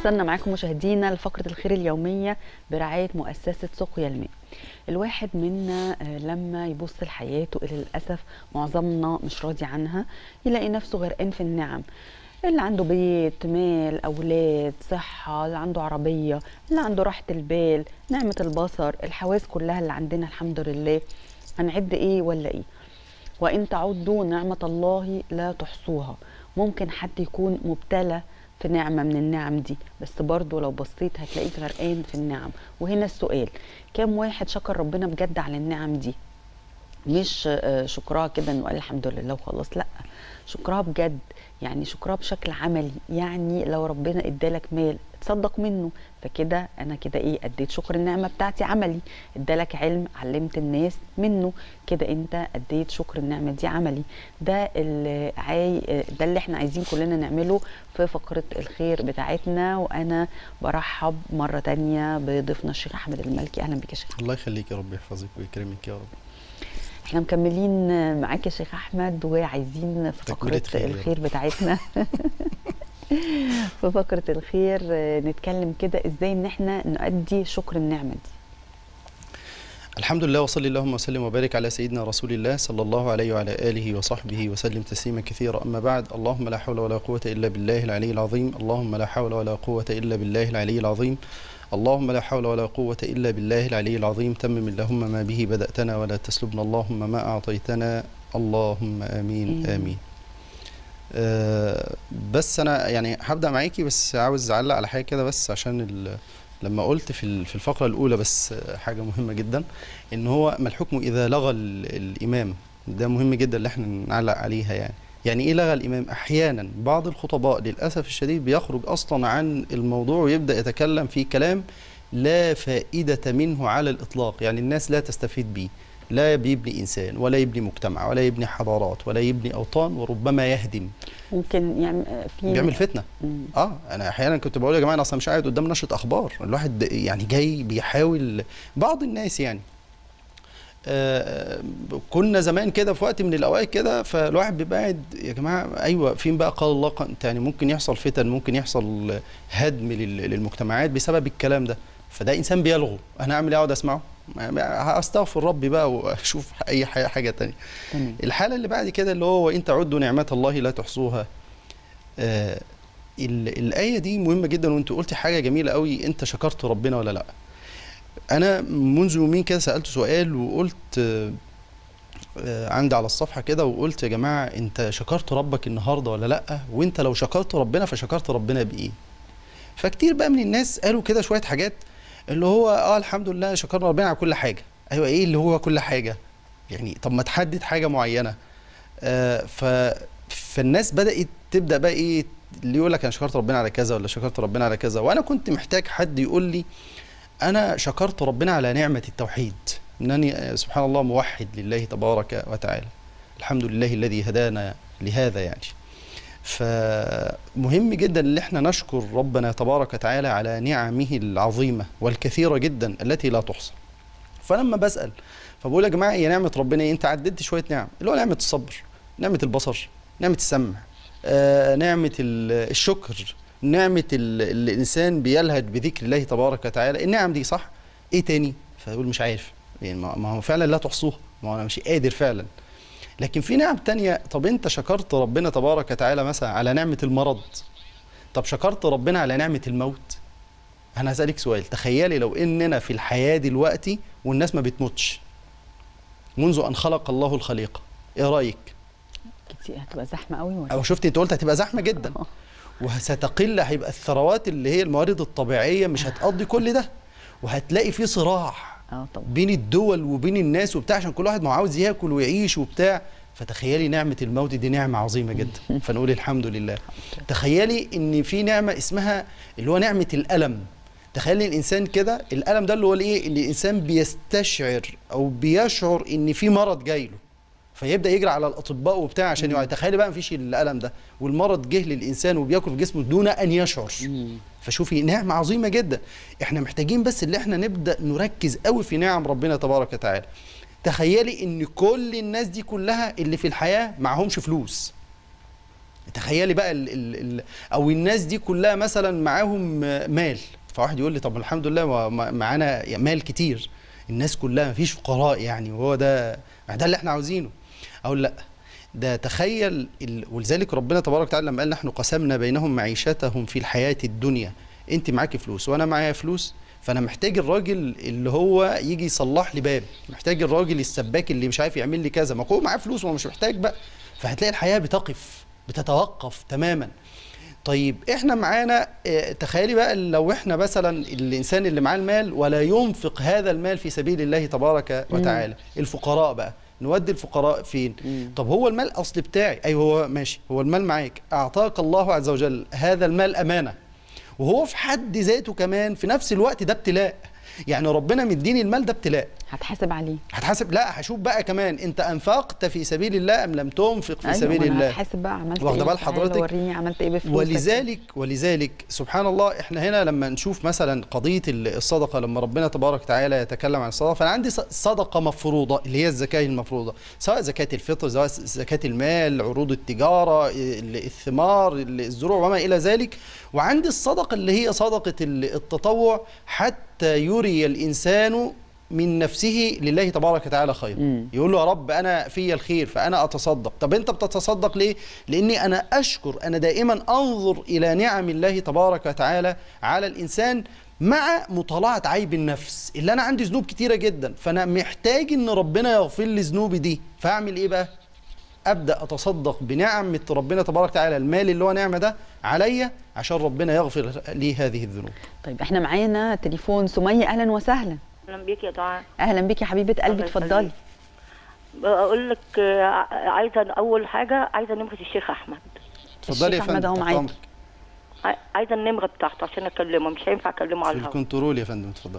وصلنا معاكم مشاهدينا لفقرة الخير اليومية برعاية مؤسسة سقيا الماء الواحد منا آه، لما يبص لحياته اللي للأسف معظمنا مش راضي عنها يلاقي نفسه غرقان في النعم اللي عنده بيت مال أولاد صحة اللي عنده عربية اللي عنده راحة البال نعمة البصر الحواس كلها اللي عندنا الحمد لله هنعد ايه ولا ايه وإن تعدوا نعمة الله لا تحصوها ممكن حد يكون مبتلى في نعمة من النعم دي بس برضه لو بصيت هتلاقيك غرقان في النعم وهنا السؤال كم واحد شكر ربنا بجد على النعم دي مش آه، شكرها كده انه قال الحمد لله وخلاص لا شكرها بجد يعني شكرها بشكل عملي يعني لو ربنا ادالك مال تصدق منه فكده انا كده ايه اديت شكر النعمه بتاعتي عملي ادالك علم علمت الناس منه كده انت اديت شكر النعمه دي عملي ده اللي عاي... ده اللي احنا عايزين كلنا نعمله في فقره الخير بتاعتنا وانا برحب مره تانية بضيفنا الشيخ احمد المالكي اهلا بك يا شيخ الله يخليك يا رب يحفظك ويكرمك يا رب احنا مكملين معاك يا شيخ احمد وعايزين في تكملة فقره خير يا رب. الخير بتاعتنا في فقره الخير آه، نتكلم كده ازاي ان احنا نؤدي شكر النعمه دي الحمد لله وصلي اللهم وسلم وبارك على سيدنا رسول الله صلى الله عليه وعلى آله وصحبه وسلم تسليما كثيرا أما بعد اللهم لا حول ولا قوة إلا بالله العلي العظيم اللهم لا حول ولا قوة إلا بالله العلي العظيم اللهم لا حول ولا قوة إلا بالله العلي العظيم تمم اللهم ما به بدأتنا ولا تسلبنا اللهم ما أعطيتنا اللهم آمين آمين. آمين آه بس أنا يعني هبدأ معاكي بس عاوز أعلق على حاجة كده بس عشان ال- لما قلت في ال- في الفقرة الأولى بس آه، حاجة مهمة جدا إن هو ما الحكم إذا لغى ال- الإمام ده مهم جدا اللي احنا نعلق عليها يعني يعني ايه لغى الامام احيانا بعض الخطباء للاسف الشديد بيخرج اصلا عن الموضوع ويبدا يتكلم في كلام لا فائده منه على الاطلاق يعني الناس لا تستفيد به لا بيبني انسان ولا يبني مجتمع ولا يبني حضارات ولا يبني اوطان وربما يهدم ممكن يعني آه، في بيعمل فتنه مم. اه انا احيانا كنت بقول يا جماعه انا اصلا مش قاعد قدام نشره اخبار الواحد يعني جاي بيحاول بعض الناس يعني آه كنا زمان كده في وقت من الاوقات كده فالواحد بيبقى قاعد يا جماعه ايوه فين بقى قال الله قال يعني ممكن يحصل فتن ممكن يحصل هدم لل- للمجتمعات بسبب الكلام ده فده انسان بيلغو انا اعمل ايه اقعد اسمعه هستغفر ربي بقى واشوف اي حاجه حاجه تانية تمام الحالة اللي بعد كده اللي هو وإن تعدوا نعمات الله لا تحصوها آه ال- الآية دي مهمة جدا وأنت قلت حاجة جميلة قوي أنت شكرت ربنا ولا لأ أنا منذ يومين كده سألت سؤال وقلت آه آه، عندي على الصفحة كده وقلت يا جماعة أنت شكرت ربك النهاردة ولا لأ وأنت لو شكرت ربنا فشكرت ربنا بإيه فكتير بقى من الناس قالوا كده شوية حاجات اللي هو اه الحمد لله شكرنا ربنا على كل حاجة أيوة إيه اللي هو كل حاجة يعني طب ما تحدد حاجة معينة آه، ف فالناس بدات تبدا بقى ايه اللي يقول لك انا شكرت ربنا على كذا ولا شكرت ربنا على كذا وانا كنت محتاج حد يقول لي انا شكرت ربنا على نعمه التوحيد انني آه، سبحان الله موحد لله تبارك وتعالى الحمد لله الذي هدانا لهذا يعني فمهم جدا ان احنا نشكر ربنا تبارك وتعالى على نعمه العظيمه والكثيره جدا التي لا تحصى فلما بسال فبقول يا جماعه هي نعمه ربنا ايه انت عددت شويه نعم اللي هو نعمه الصبر نعمه البصر نعمه السمع آه نعمه ال- الشكر نعمه ال- الانسان بيلهج بذكر الله تبارك وتعالى النعم دي صح ايه تاني فيقول مش عارف يعني ما ما هو فعلا لا تحصوها ما هو انا مش قادر فعلا لكن في نعم تانية طب انت شكرت ربنا تبارك وتعالى مثلا على نعمه المرض طب شكرت ربنا على نعمه الموت انا هسالك سؤال تخيلي لو اننا في الحياه دلوقتي والناس ما بتموتش منذ ان خلق الله الخليقه ايه رايك كتير هتبقى زحمه قوي ولا او شفت انت قلت هتبقى زحمه جدا آه. وستقل هيبقى الثروات اللي هي الموارد الطبيعيه مش هتقضي كل ده وهتلاقي في صراع اه طبعا بين الدول وبين الناس وبتاع عشان كل واحد ما هو عاوز ياكل ويعيش وبتاع فتخيلي نعمه الموت دي نعمه عظيمه جدا فنقول الحمد لله تخيلي ان في نعمه اسمها اللي هو نعمه الالم تخيلي الانسان كده الالم ده اللي هو الايه اللي الانسان بيستشعر او بيشعر ان في مرض جاي له فيبدا يجري على الاطباء وبتاع عشان يقعد تخيلي بقى مفيش الالم ده والمرض جه للانسان وبياكل في جسمه دون ان يشعر مم. فشوفي نعمة عظيمة جدا احنا محتاجين بس اللي احنا نبدأ نركز قوي في نعم ربنا تبارك وتعالى تخيلي ان كل الناس دي كلها اللي في الحياة معهمش فلوس تخيلي بقى ال ال ال او الناس دي كلها مثلا معاهم مال فواحد يقول لي طب الحمد لله ما- ما- معانا مال كتير الناس كلها مفيش فقراء يعني وهو ده ما ده اللي احنا عاوزينه اقول لا ده تخيل ال... ولذلك ربنا تبارك وتعالى لما قال نحن قسمنا بينهم معيشتهم في الحياة الدنيا انت معاكي فلوس وانا معايا فلوس فانا محتاج الراجل اللي هو يجي يصلح لي باب محتاج الراجل السباك اللي مش عارف يعمل لي كذا ما هو معاه فلوس وهو مش محتاج بقى فهتلاقي الحياة بتقف بتتوقف تماما طيب احنا معانا اه، تخيلي بقى لو احنا مثلا الانسان اللي معاه المال ولا ينفق هذا المال في سبيل الله تبارك وتعالى الفقراء بقى نودي الفقراء فين مم. طب هو المال اصل بتاعي ايوه هو ماشي هو المال معاك اعطاك الله عز وجل هذا المال امانه وهو في حد ذاته كمان في نفس الوقت ده ابتلاء يعني ربنا مديني المال ده ابتلاء هتحاسب عليه هتحاسب لا هشوف بقى كمان انت انفقت في سبيل الله ام لم تنفق في أيوة، سبيل ما أنا الله هتحاسب بقى عملت واخدة ايه بال تعالى حضرتك؟ وريني عملت ايه بفلوسك ولذلك ولذلك سبحان الله احنا هنا لما نشوف مثلا قضيه ال- الصدقه لما ربنا تبارك وتعالى يتكلم عن الصدقه فانا عندي ص- صدقه مفروضه اللي هي الزكاه المفروضه سواء زكاه الفطر سواء س- زكاه المال عروض التجاره ال- الثمار ال- الزروع وما الى ذلك وعندي الصدقه اللي هي صدقه ال- التطوع حتى يري الانسان من نفسه لله تبارك وتعالى خير مم. يقول له يا رب انا في الخير فانا اتصدق طب انت بتتصدق ليه لاني انا اشكر انا دائما انظر الى نعم الله تبارك وتعالى على الانسان مع مطالعه عيب النفس اللي انا عندي ذنوب كتيره جدا فانا محتاج ان ربنا يغفر لي ذنوبي دي فاعمل ايه بقى ابدا اتصدق بنعمه ربنا تبارك وتعالى المال اللي هو نعمه ده عليا عشان ربنا يغفر لي هذه الذنوب طيب احنا معانا تليفون سمية اهلا وسهلا اهلا بيك يا دعاء اهلا بيك يا حبيبه قلبي الله اتفضلي يخليك. بقول لك آه، عايزه اول حاجه عايزه نمره الشيخ احمد اتفضلي يا الشيخ أحمد فندم أهو تحت معاكي. أمرك. عاي- عايزه النمره بتاعته عشان اكلمه مش هينفع اكلمه في على الهواء الكنترول يا فندم اتفضلي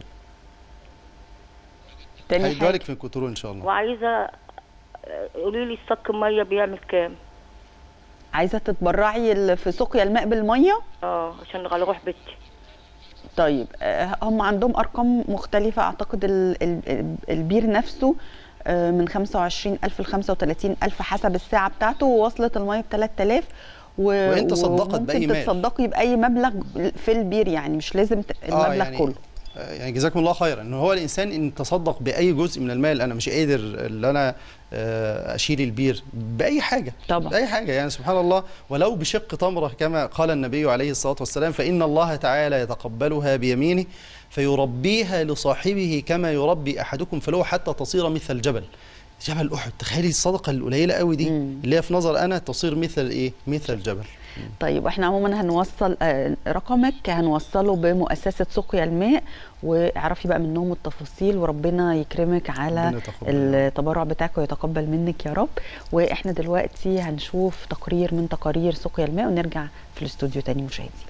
تاني هيدوها حاجه لك في الكنترول ان شاء الله وعايزه آه، قولي لي الصك الميه بيعمل كام عايزه تتبرعي ال- في سقيا الماء بالميه اه عشان على روح بيتي طيب آه، هم عندهم ارقام مختلفه اعتقد ال- ال- البير نفسه آه، من 25000 ل 35000 حسب الساعه بتاعته ووصلت الميه ب 3000 و... وإن تصدقت وممكن بأي مال. تتصدقي باي مبلغ في البير يعني مش لازم ت- المبلغ يعني كله آه، يعني جزاكم الله خيرا ان هو الانسان ان تصدق باي جزء من المال انا مش قادر ان انا آه، اشيل البير باي حاجه طبعا. باي حاجه يعني سبحان الله ولو بشق تمره كما قال النبي عليه الصلاه والسلام فان الله تعالى يتقبلها بيمينه فيربيها لصاحبه كما يربي احدكم فلو حتى تصير مثل الجبل جبل احد تخيلي الصدقه القليله قوي دي مم. اللي هي في نظر انا تصير مثل ايه مثل الجبل طيب واحنا عموما هنوصل آه، رقمك هنوصله بمؤسسه سقيا الماء واعرفي بقى منهم التفاصيل وربنا يكرمك على ربنا يتقبل. التبرع بتاعك ويتقبل منك يا رب واحنا دلوقتي هنشوف تقرير من تقارير سقيا الماء ونرجع في الاستوديو تاني مشاهدين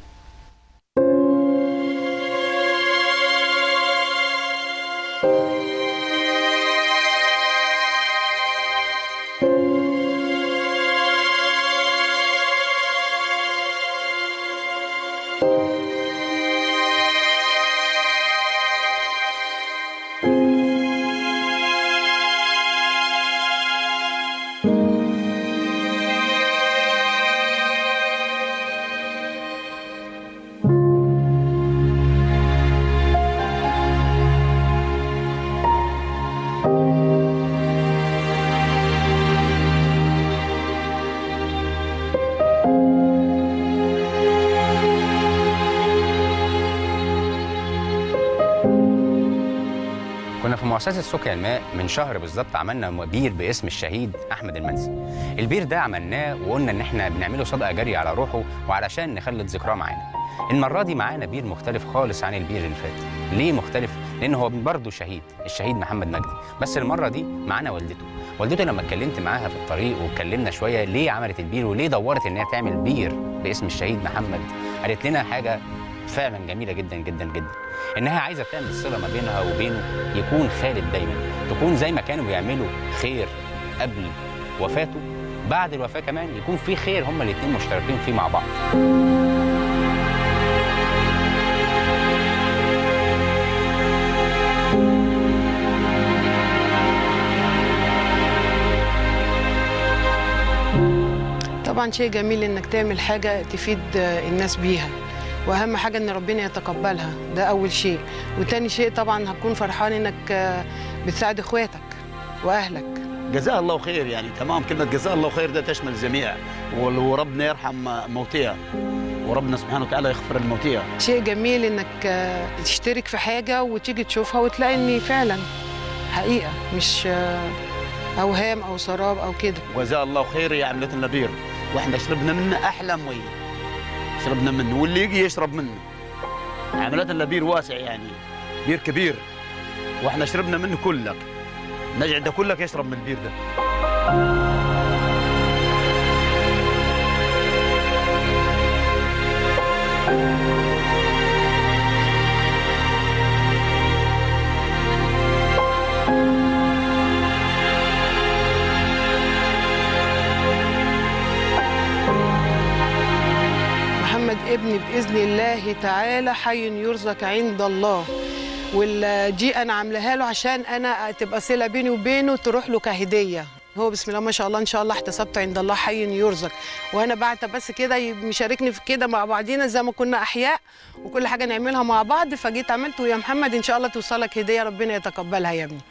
كنا في مؤسسة سقيا الماء من شهر بالظبط عملنا بير باسم الشهيد أحمد المنسي. البير ده عملناه وقلنا إن إحنا بنعمله صدقة جارية على روحه وعلشان نخلد ذكراه معانا. المرة دي معانا بير مختلف خالص عن البير اللي فات. ليه مختلف؟ لأن هو برضه شهيد، الشهيد محمد مجدي، بس المرة دي معانا والدته. والدته لما اتكلمت معاها في الطريق واتكلمنا شوية ليه عملت البير وليه دورت إن هي تعمل بير باسم الشهيد محمد، قالت لنا حاجة فعلا جميلة جدا جدا جدا. انها عايزه تعمل صله ما بينها وبينه يكون خالد دايما تكون زي ما كانوا بيعملوا خير قبل وفاته بعد الوفاه كمان يكون في خير هما الاثنين مشتركين فيه مع بعض طب طبعا شيء جميل انك تعمل حاجه تفيد آه، الناس بيها واهم حاجه ان ربنا يتقبلها ده اول شيء وتاني شيء طبعا هتكون فرحان انك آه، بتساعد اخواتك واهلك جزاه الله خير يعني تمام كلمة جزاه الله خير ده تشمل الجميع وال- وربنا يرحم موتيها وربنا سبحانه وتعالى يغفر الموتيها شيء جميل انك آه، تشترك في حاجه وتيجي تشوفها وتلاقي ان فعلا حقيقه مش آه، اوهام او سراب او كده وجزاه الله خير يا عملة النبير واحنا شربنا منه احلى مي شربنا منه واللي يجي يشرب منه عملات النبير واسع يعني بير كبير واحنا شربنا منه كلك نجع ده كلك يشرب من البير ده محمد ابني باذن الله تعالى حي يرزق عند الله والدي انا عاملاها له عشان انا تبقى صله بيني وبينه تروح له كهديه هو بسم الله ما شاء الله ان شاء الله احتسبت عند الله حي يرزق وانا بعت بس كده مشاركني في كده مع بعضينا زي ما كنا احياء وكل حاجه نعملها مع بعض فجيت عملته يا محمد ان شاء الله توصلك هديه ربنا يتقبلها يا ابني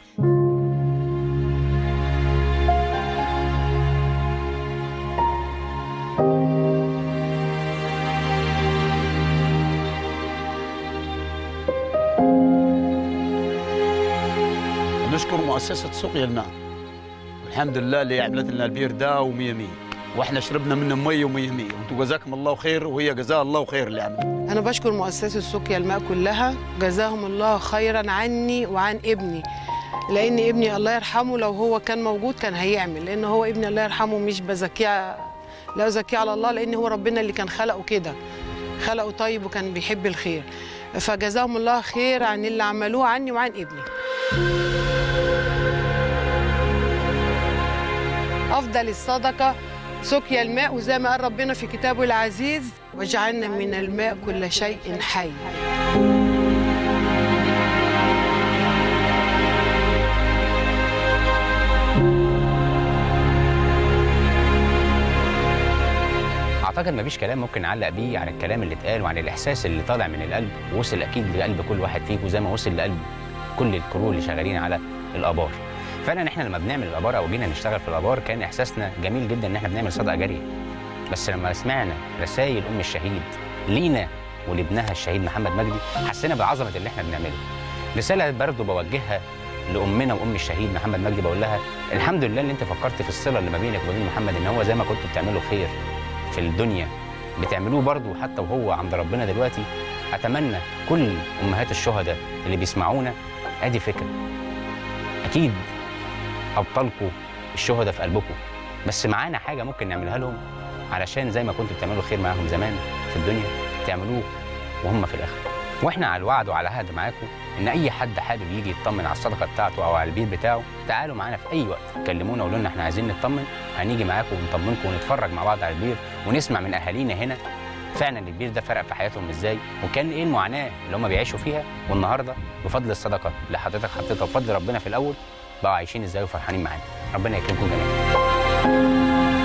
نشكر مؤسسة سقيا الماء والحمد لله اللي عملت لنا البير ده ومية مية واحنا شربنا منه مية ومية مية وانتم جزاكم الله خير وهي جزاها الله خير اللي عملت أنا بشكر مؤسسة سقيا الماء كلها جزاهم الله خيرا عني وعن ابني لأن ابني الله يرحمه لو هو كان موجود كان هيعمل لأن هو ابني الله يرحمه مش بزكيه لا أزكيه على الله لأن هو ربنا اللي كان خلقه كده خلقه طيب وكان بيحب الخير فجزاهم الله خير عن اللي عملوه عني وعن ابني أفضل الصدقة سقيا الماء وزي ما قال ربنا في كتابه العزيز وجعلنا من الماء كل شيء حي اعتقد مفيش كلام ممكن نعلق بيه عن الكلام اللي اتقال وعن الاحساس اللي طالع من القلب ووصل اكيد لقلب كل واحد فيكم زي ما وصل لقلب كل الكرو اللي شغالين على الابار فعلا احنا لما بنعمل الابار او جينا نشتغل في الابار كان احساسنا جميل جدا ان احنا بنعمل صدقه جاريه بس لما سمعنا رسائل ام الشهيد لينا ولابنها الشهيد محمد مجدي حسينا بعظمه اللي احنا بنعمله رساله برضه بوجهها لامنا وام الشهيد محمد مجدي بقول لها الحمد لله ان انت فكرت في الصله اللي ما بينك وبين محمد ان هو زي ما كنتوا بتعملوا خير في الدنيا بتعملوه برضه حتى وهو عند ربنا دلوقتي اتمنى كل امهات الشهداء اللي بيسمعونا ادي فكره اكيد ابطالكم الشهداء في قلبكم بس معانا حاجه ممكن نعملها لهم علشان زي ما كنتوا بتعملوا خير معاهم زمان في الدنيا تعملوه وهم في الاخره واحنا على الوعد وعلى عهد معاكم ان اي حد حابب يجي يطمن على الصدقه بتاعته او على البيت بتاعه تعالوا معانا في اي وقت كلمونا وقولوا لنا احنا عايزين نطمن هنيجي معاكم ونطمنكم ونتفرج مع بعض على البير ونسمع من اهالينا هنا فعلا البير ده فرق في حياتهم ازاي وكان ايه المعاناه اللي هم بيعيشوا فيها والنهارده بفضل الصدقه اللي حضرتك حطيتها وبفضل ربنا في الاول بقوا عايشين ازاي وفرحانين معانا ربنا يكرمكم جميعا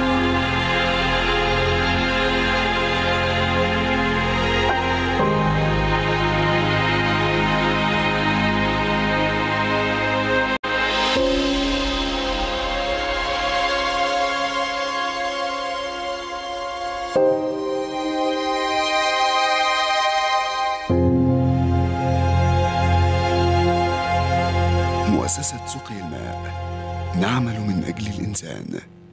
مؤسسة سقي الماء نعمل من أجل الإنسان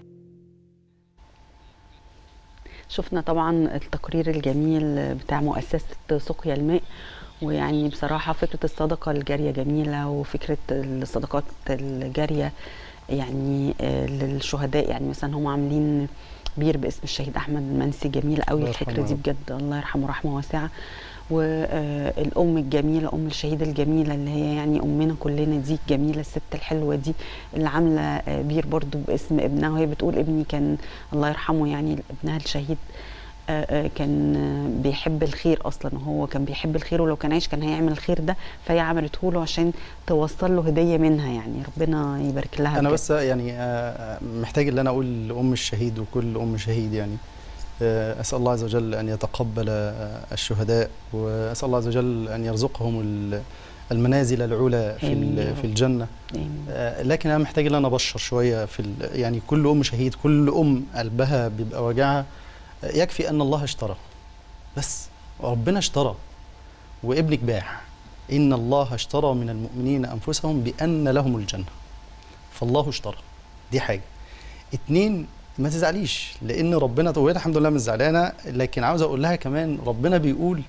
شفنا طبعا التقرير الجميل بتاع مؤسسة سقيا الماء ويعني بصراحة فكرة الصدقة الجارية جميلة وفكرة الصدقات الجارية يعني آه، للشهداء يعني مثلا هم عاملين بير باسم الشهيد أحمد المنسي جميل قوي الله الفكرة يرحمه دي يا رب. بجد الله يرحمه رحمة واسعة والأم الجميلة أم الشهيدة الجميلة اللي هي يعني أمنا كلنا دي الجميلة الست الحلوة دي اللي عاملة آه، بير برضو باسم ابنها وهي بتقول ابني كان الله يرحمه يعني ابنها الشهيد آه، آه، كان آه، بيحب الخير اصلا هو كان بيحب الخير ولو كان عايش كان هيعمل الخير ده فهي عملته له عشان توصل له هديه منها يعني ربنا يبارك لها انا بجد. بس يعني آه، محتاج ان انا اقول لام الشهيد وكل ام شهيد يعني آه، اسال الله عز وجل ان يتقبل آه، الشهداء واسال الله عز وجل ان يرزقهم ال- المنازل العلى في آمين يا ال- رب. في الجنه آمين. آه، لكن انا محتاج ان انا ابشر شويه في ال- يعني كل ام شهيد كل ام قلبها بيبقى وجعها آه، يكفي ان الله اشترى بس ربنا اشترى وابنك باع ان الله اشترى من المؤمنين انفسهم بان لهم الجنه فالله اشترى دي حاجه اتنين ما تزعليش لان ربنا وهي الحمد لله مش زعلانه لكن عاوز اقول لها كمان ربنا بيقول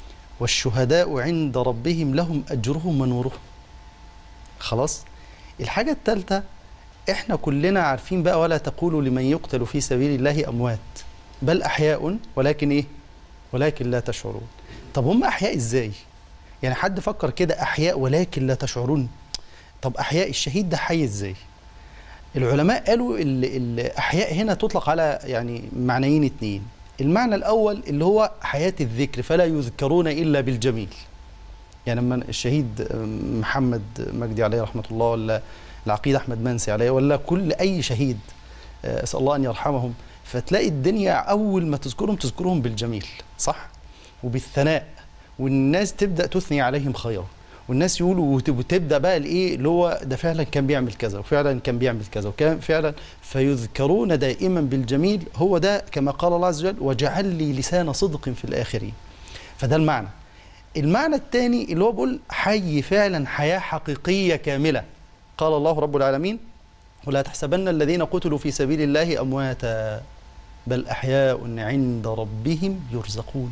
والشهداء عند ربهم لهم اجرهم ونورهم خلاص الحاجه الثالثه احنا كلنا عارفين بقى ولا تقولوا لمن يقتل في سبيل الله اموات بل احياء ولكن ايه ولكن لا تشعرون طب هم احياء ازاي يعني حد فكر كده احياء ولكن لا تشعرون طب احياء الشهيد ده حي ازاي العلماء قالوا ال- الاحياء هنا تطلق على يعني معنيين اتنين المعنى الاول اللي هو حياه الذكر فلا يذكرون الا بالجميل يعني لما الشهيد محمد مجدي عليه رحمه الله ولا العقيد احمد منسي عليه ولا كل اي شهيد آه، اسال الله ان يرحمهم فتلاقي الدنيا اول ما تذكرهم تذكرهم بالجميل صح وبالثناء والناس تبدا تثني عليهم خيرا والناس يقولوا وت- وتبدا بقى الايه اللي هو ده فعلا كان بيعمل كذا وفعلا كان بيعمل كذا وكان فعلا فيذكرون دائما بالجميل هو ده كما قال الله عز وجل وجعل لي لسان صدق في الاخرين فده المعنى المعنى الثاني اللي هو بيقول حي فعلا حياه حقيقيه كامله قال الله رب العالمين ولا تحسبن الذين قتلوا في سبيل الله امواتا بل احياء عند ربهم يرزقون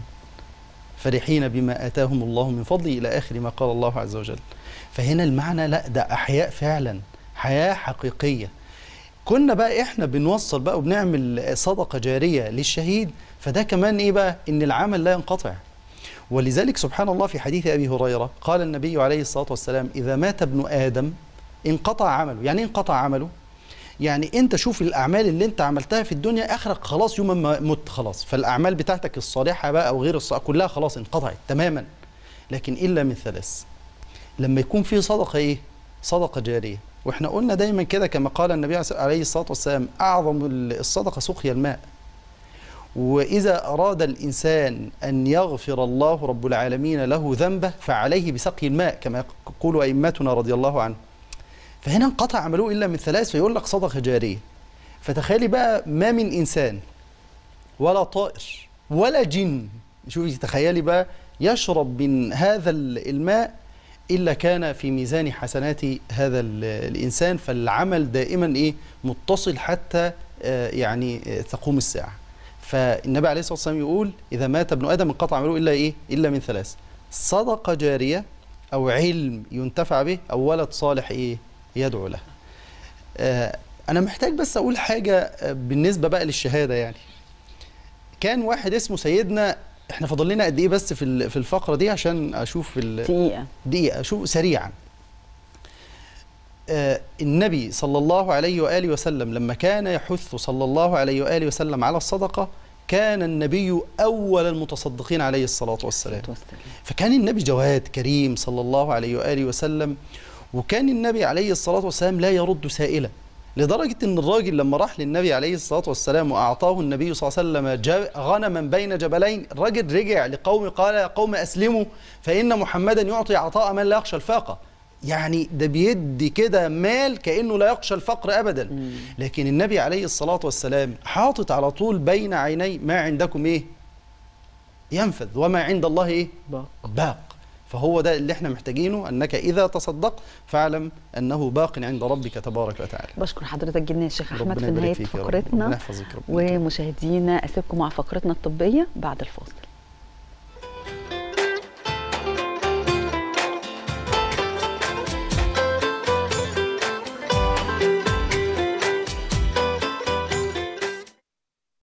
فرحين بما اتاهم الله من فضله الى اخر ما قال الله عز وجل فهنا المعنى لا ده احياء فعلا حياه حقيقيه كنا بقى احنا بنوصل بقى وبنعمل صدقه جاريه للشهيد فده كمان ايه بقى ان العمل لا ينقطع ولذلك سبحان الله في حديث ابي هريره قال النبي عليه الصلاه والسلام اذا مات ابن ادم انقطع عمله يعني ايه انقطع عمله يعني انت شوف الاعمال اللي انت عملتها في الدنيا اخرك خلاص يوم ما مت خلاص فالاعمال بتاعتك الصالحه بقى او غير الصالحه كلها خلاص انقطعت تماما لكن الا من ثلاث لما يكون في صدقه ايه صدقه جاريه واحنا قلنا دايما كده كما قال النبي عليه الصلاه والسلام اعظم الصدقه سقيا الماء واذا اراد الانسان ان يغفر الله رب العالمين له ذنبه فعليه بسقي الماء كما يقول ائمتنا رضي الله عنه فهنا انقطع عمله الا من ثلاث فيقول لك صدقه جاريه فتخيلي بقى ما من انسان ولا طائر ولا جن شوفي تخيلي بقى يشرب من هذا الماء الا كان في ميزان حسنات هذا ال- الانسان فالعمل دائما ايه متصل حتى آه، يعني آه، تقوم الساعه فالنبي عليه الصلاه والسلام يقول اذا مات ابن ادم انقطع عمله الا ايه الا من ثلاث صدقه جاريه او علم ينتفع به او ولد صالح ايه يدعو له آه، انا محتاج بس اقول حاجه آه، بالنسبه بقى للشهاده يعني كان واحد اسمه سيدنا احنا فاضل لنا قد ايه بس في ال- في الفقره دي عشان اشوف ال- دقيقه دقيقة شوف سريعا آه النبي صلى الله عليه وآله وسلم لما كان يحث صلى الله عليه وآله وسلم على الصدقة كان النبي أول المتصدقين عليه الصلاة والسلام والسلام. فكان النبي جواد كريم صلى الله عليه وآله وسلم وكان النبي عليه الصلاة والسلام لا يرد سائلا لدرجة أن الراجل لما راح للنبي عليه الصلاة والسلام وأعطاه النبي صلى الله عليه وسلم جا- غنما بين جبلين الراجل رجع لقوم قال يا قوم أسلموا فإن محمدا يعطي عطاء من لا يخشى الفاقة يعني ده بيدي كده مال كأنه لا يخشى الفقر أبدا لكن النبي عليه الصلاة والسلام حاطط على طول بين عيني ما عندكم إيه ينفذ وما عند الله إيه باق. باق فهو ده اللي احنا محتاجينه انك اذا تصدقت فاعلم انه باق عند ربك تبارك وتعالى بشكر حضرتك جدا يا شيخ احمد ربنا في يبارك نهايه فيك يا رب. ربنا فقرتنا يحفظك ربنا يكرمك. ومشاهدينا اسيبكم مع فقرتنا الطبيه بعد الفاصل